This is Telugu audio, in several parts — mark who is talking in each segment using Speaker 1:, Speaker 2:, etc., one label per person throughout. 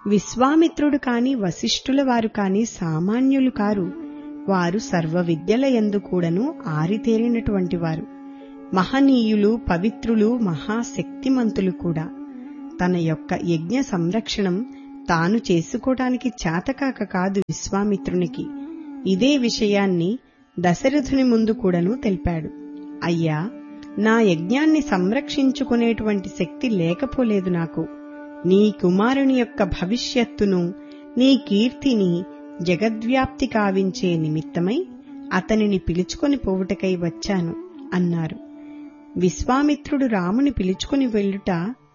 Speaker 1: విశ్వామిత్రుడు కాని వశిష్ఠుల వారు కాని సామాన్యులు కారు వారు సర్వ విద్యల యందు కూడాను ఆరితేరినటువంటి వారు మహనీయులు పవిత్రులు మహాశక్తిమంతులు కూడా తన యొక్క యజ్ఞ సంరక్షణం తాను చేసుకోవటానికి చేతకాక కాదు విశ్వామిత్రునికి ఇదే విషయాన్ని దశరథుని ముందు కూడాను తెలిపాడు అయ్యా నా యజ్ఞాన్ని సంరక్షించుకునేటువంటి శక్తి లేకపోలేదు నాకు నీ కుమారుని యొక్క భవిష్యత్తును నీ కీర్తిని జగద్వ్యాప్తి కావించే నిమిత్తమై అతనిని పిలుచుకొని పోవుటకై వచ్చాను అన్నారు విశ్వామిత్రుడు రాముని పిలుచుకుని వెళ్ళుట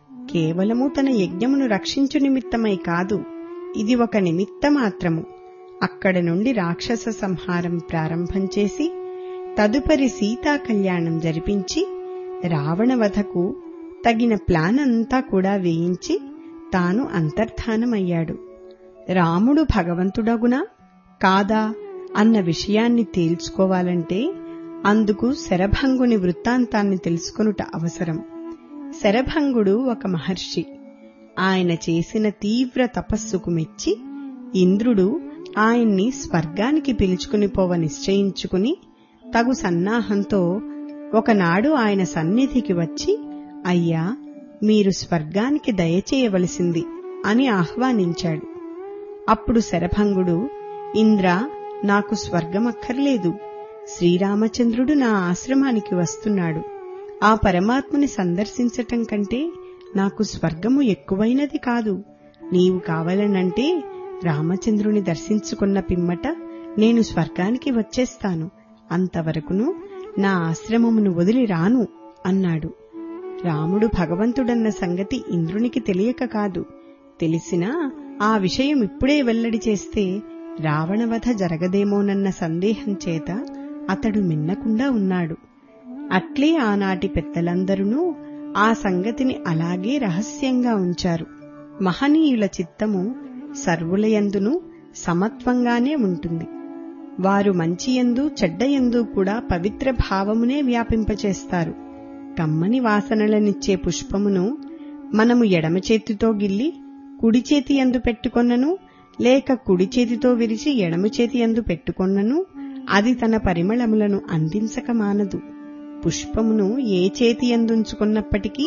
Speaker 1: కేవలము తన యజ్ఞమును రక్షించు నిమిత్తమై కాదు ఇది ఒక నిమిత్త మాత్రము అక్కడ నుండి రాక్షస సంహారం ప్రారంభం చేసి తదుపరి సీతా కళ్యాణం జరిపించి రావణవధకు తగిన ప్లాన్ అంతా కూడా వేయించి తాను అంతర్ధానమయ్యాడు రాముడు భగవంతుడగునా కాదా అన్న విషయాన్ని తేల్చుకోవాలంటే అందుకు శరభంగుని వృత్తాంతాన్ని తెలుసుకొనుట అవసరం శరభంగుడు ఒక మహర్షి ఆయన చేసిన తీవ్ర తపస్సుకు మెచ్చి ఇంద్రుడు ఆయన్ని స్వర్గానికి పిలుచుకుని పోవ నిశ్చయించుకుని తగు సన్నాహంతో ఒకనాడు ఆయన సన్నిధికి వచ్చి అయ్యా మీరు స్వర్గానికి దయచేయవలసింది అని ఆహ్వానించాడు అప్పుడు శరభంగుడు ఇంద్ర నాకు స్వర్గమక్కర్లేదు శ్రీరామచంద్రుడు నా ఆశ్రమానికి వస్తున్నాడు ఆ పరమాత్మని సందర్శించటం కంటే నాకు స్వర్గము ఎక్కువైనది కాదు నీవు కావాలనంటే రామచంద్రుని దర్శించుకున్న పిమ్మట నేను స్వర్గానికి వచ్చేస్తాను అంతవరకును నా ఆశ్రమమును వదిలి రాను అన్నాడు రాముడు భగవంతుడన్న సంగతి ఇంద్రునికి తెలియక కాదు తెలిసినా ఆ విషయం ఇప్పుడే వెల్లడి చేస్తే రావణవధ జరగదేమోనన్న సందేహం చేత అతడు మిన్నకుండా ఉన్నాడు అట్లే ఆనాటి పెద్దలందరూ ఆ సంగతిని అలాగే రహస్యంగా ఉంచారు మహనీయుల చిత్తము సర్వులయందును సమత్వంగానే ఉంటుంది వారు మంచియందు చెడ్డయందు కూడా పవిత్ర భావమునే వ్యాపింపచేస్తారు కమ్మని వాసనలనిచ్చే పుష్పమును మనము ఎడమ చేతితో గిల్లి కుడి చేతి ఎందు పెట్టుకొన్నను లేక కుడి చేతితో విరిచి ఎడమ చేతి ఎందు పెట్టుకొన్నను అది తన పరిమళములను అందించక మానదు పుష్పమును ఏ చేతి ఎందుంచుకున్నప్పటికీ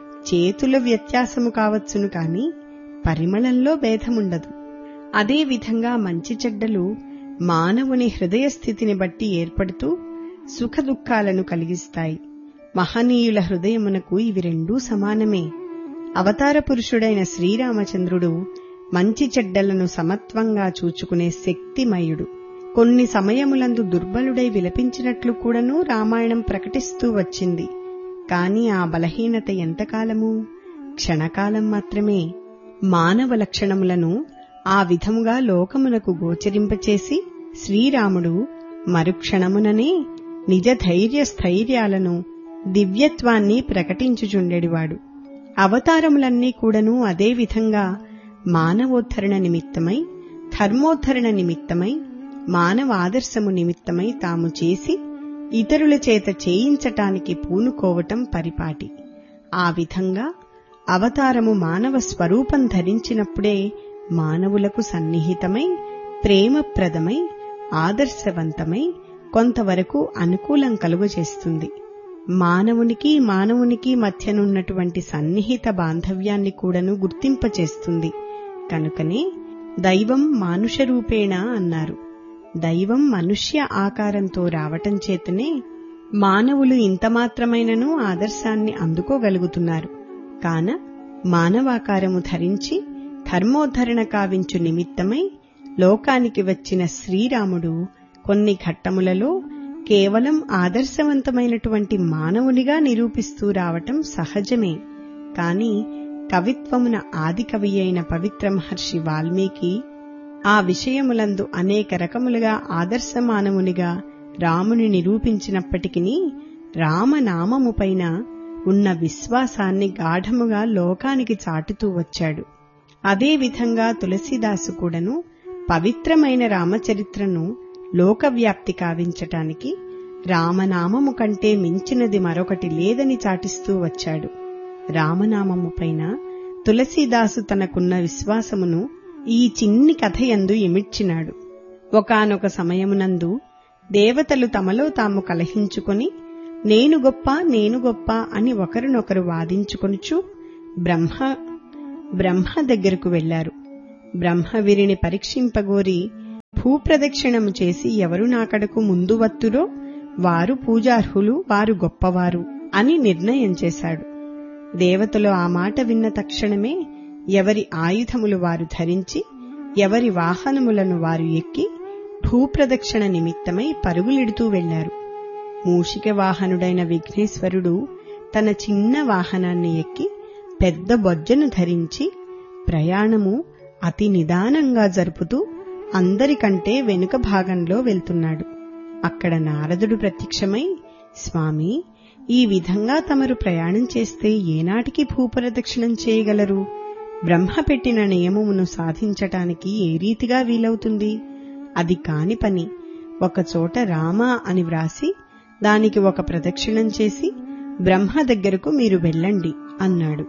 Speaker 1: చేతుల వ్యత్యాసము కావచ్చును కాని పరిమళంలో భేదముండదు అదేవిధంగా మంచి చెడ్డలు మానవుని హృదయ స్థితిని బట్టి ఏర్పడుతూ సుఖదుఖాలను కలిగిస్తాయి మహనీయుల హృదయమునకు ఇవి రెండూ సమానమే అవతార పురుషుడైన శ్రీరామచంద్రుడు మంచి చెడ్డలను సమత్వంగా చూచుకునే శక్తిమయుడు కొన్ని సమయములందు దుర్బలుడై విలపించినట్లు కూడాను రామాయణం ప్రకటిస్తూ వచ్చింది కాని ఆ బలహీనత ఎంతకాలము క్షణకాలం మాత్రమే మానవ లక్షణములను ఆ విధముగా లోకమునకు గోచరింపచేసి శ్రీరాముడు మరుక్షణముననే నిజ ధైర్య స్థైర్యాలను దివ్యత్వాన్ని ప్రకటించుచుండెడివాడు అవతారములన్నీ కూడాను అదే విధంగా మానవోద్ధరణ నిమిత్తమై ధర్మోద్ధరణ నిమిత్తమై మానవాదర్శము నిమిత్తమై తాము చేసి ఇతరుల చేత చేయించటానికి పూనుకోవటం పరిపాటి ఆ విధంగా అవతారము మానవ స్వరూపం ధరించినప్పుడే మానవులకు సన్నిహితమై ప్రేమప్రదమై ఆదర్శవంతమై కొంతవరకు అనుకూలం కలుగజేస్తుంది మానవునికి మానవునికి మధ్యనున్నటువంటి సన్నిహిత బాంధవ్యాన్ని కూడాను గుర్తింపచేస్తుంది కనుకనే దైవం మానుష రూపేణ అన్నారు దైవం మనుష్య ఆకారంతో రావటం చేతనే మానవులు ఇంతమాత్రమైనను ఆదర్శాన్ని అందుకోగలుగుతున్నారు కాన మానవాకారము ధరించి ధర్మోద్ధరణ కావించు నిమిత్తమై లోకానికి వచ్చిన శ్రీరాముడు కొన్ని ఘట్టములలో కేవలం ఆదర్శవంతమైనటువంటి మానవునిగా నిరూపిస్తూ రావటం సహజమే కాని కవిత్వమున ఆదికవి అయిన పవిత్ర మహర్షి వాల్మీకి ఆ విషయములందు అనేక రకములుగా ఆదర్శ మానవునిగా రాముని నిరూపించినప్పటికీ రామనామముపైన ఉన్న విశ్వాసాన్ని గాఢముగా లోకానికి చాటుతూ వచ్చాడు అదేవిధంగా తులసీదాసు కూడాను పవిత్రమైన రామచరిత్రను లోకవ్యాప్తి కావించటానికి రామనామము కంటే మించినది మరొకటి లేదని చాటిస్తూ వచ్చాడు రామనామము పైన తులసీదాసు తనకున్న విశ్వాసమును ఈ చిన్ని కథ యందు ఇమిడ్చినాడు ఒకనొక సమయమునందు దేవతలు తమలో తాము కలహించుకొని నేను గొప్ప నేను గొప్ప అని ఒకరినొకరు వాదించుకొనుచు బ్రహ్మ బ్రహ్మ దగ్గరకు వెళ్లారు బ్రహ్మ వీరిని పరీక్షింపగోరి భూప్రదక్షిణము చేసి ఎవరు నాకడకు ముందు వత్తురో వారు పూజార్హులు వారు గొప్పవారు అని నిర్ణయం చేశాడు దేవతలు ఆ మాట విన్న తక్షణమే ఎవరి ఆయుధములు వారు ధరించి ఎవరి వాహనములను వారు ఎక్కి భూప్రదక్షిణ నిమిత్తమై పరుగులిడుతూ వెళ్లారు మూషిక వాహనుడైన విఘ్నేశ్వరుడు తన చిన్న వాహనాన్ని ఎక్కి పెద్ద బొజ్జను ధరించి ప్రయాణము అతి నిదానంగా జరుపుతూ అందరికంటే వెనుక భాగంలో వెళ్తున్నాడు అక్కడ నారదుడు ప్రత్యక్షమై స్వామి ఈ విధంగా తమరు ప్రయాణం చేస్తే ఏనాటికి భూప్రదక్షిణం చేయగలరు బ్రహ్మ పెట్టిన నియమమును సాధించటానికి ఏ రీతిగా వీలవుతుంది అది కాని పని ఒకచోట రామ అని వ్రాసి దానికి ఒక ప్రదక్షిణం చేసి బ్రహ్మ దగ్గరకు మీరు వెళ్ళండి అన్నాడు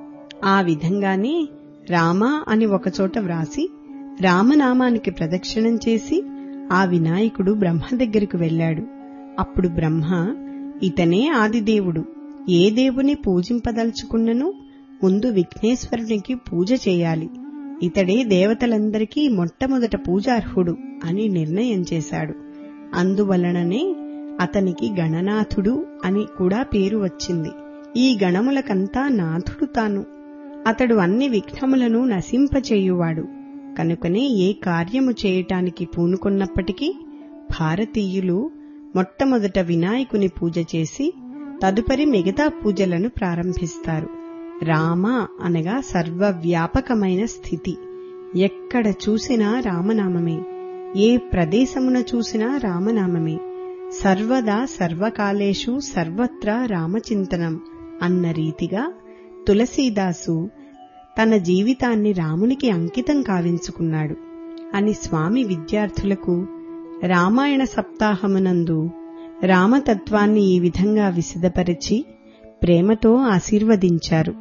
Speaker 1: ఆ విధంగానే రామ అని ఒకచోట వ్రాసి రామనామానికి ప్రదక్షిణం చేసి ఆ వినాయకుడు బ్రహ్మ దగ్గరకు వెళ్ళాడు అప్పుడు బ్రహ్మ ఇతనే ఆదిదేవుడు ఏ దేవుని పూజింపదలుచుకున్నను ముందు విఘ్నేశ్వరునికి పూజ చేయాలి ఇతడే దేవతలందరికీ మొట్టమొదట పూజార్హుడు అని నిర్ణయం చేశాడు అందువలననే అతనికి గణనాథుడు అని కూడా పేరు వచ్చింది ఈ గణములకంతా నాథుడు తాను అతడు అన్ని విఘ్నములను నశింపచేయువాడు కనుకనే ఏ కార్యము చేయటానికి పూనుకున్నప్పటికీ భారతీయులు మొట్టమొదట వినాయకుని పూజ చేసి తదుపరి మిగతా పూజలను ప్రారంభిస్తారు రామ అనగా సర్వవ్యాపకమైన స్థితి ఎక్కడ చూసినా రామనామమే ఏ ప్రదేశమున చూసినా రామనామమే సర్వదా సర్వకాలేషు సర్వత్రా రామచింతనం అన్న రీతిగా తులసీదాసు తన జీవితాన్ని రామునికి అంకితం కావించుకున్నాడు అని స్వామి విద్యార్థులకు రామాయణ సప్తాహమునందు రామతత్వాన్ని ఈ విధంగా విశదపరిచి ప్రేమతో ఆశీర్వదించారు